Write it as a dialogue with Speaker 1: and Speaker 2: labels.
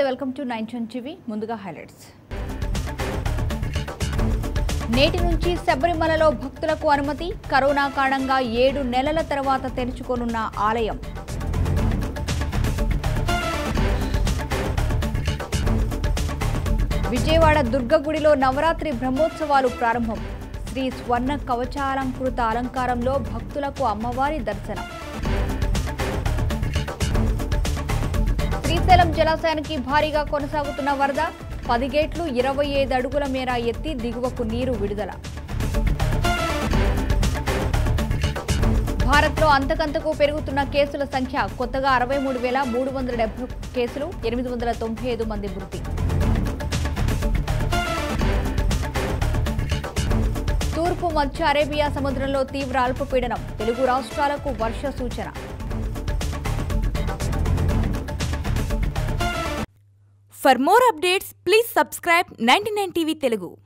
Speaker 1: Welcome to nine TV ముందుగా highlights నేటి నుంచి శబరిమలలో భక్తులకు అనుమతి కరోనా కారణంగా ఏడు నెలల తర్వాత తెరుచుకోనున్న ఆలయం విజయవాడ దుర్గగుడిలో నవరాత్రి బ్రహ్మోత్సవాలు ప్రారంభం శ్రీ స్వర్ణ కవచాలంకృత అలంకారంలో భక్తులకు అమ్మవారి దర్శనం శ్రీశైలం జలాశయానికి భారీగా కొనసాగుతున్న వరద పది గేట్లు ఇరవై ఐదు అడుగుల మేర ఎత్తి దిగువకు నీరు విడుదల భారత్లో అంతకంతకు పెరుగుతున్న కేసుల సంఖ్య కొత్తగా అరవై మూడు వేల మూడు వందల డెబ్బై కేసులు ఎనిమిది వందల తొంభై ఐదు మంది మృతి తూర్పు మధ్య అరేబియా సముద్రంలో తీవ్ర అల్పపీడనం తెలుగు రాష్ట్రాలకు వర్ష సూచన
Speaker 2: For more updates, please subscribe 99 TV Telugu.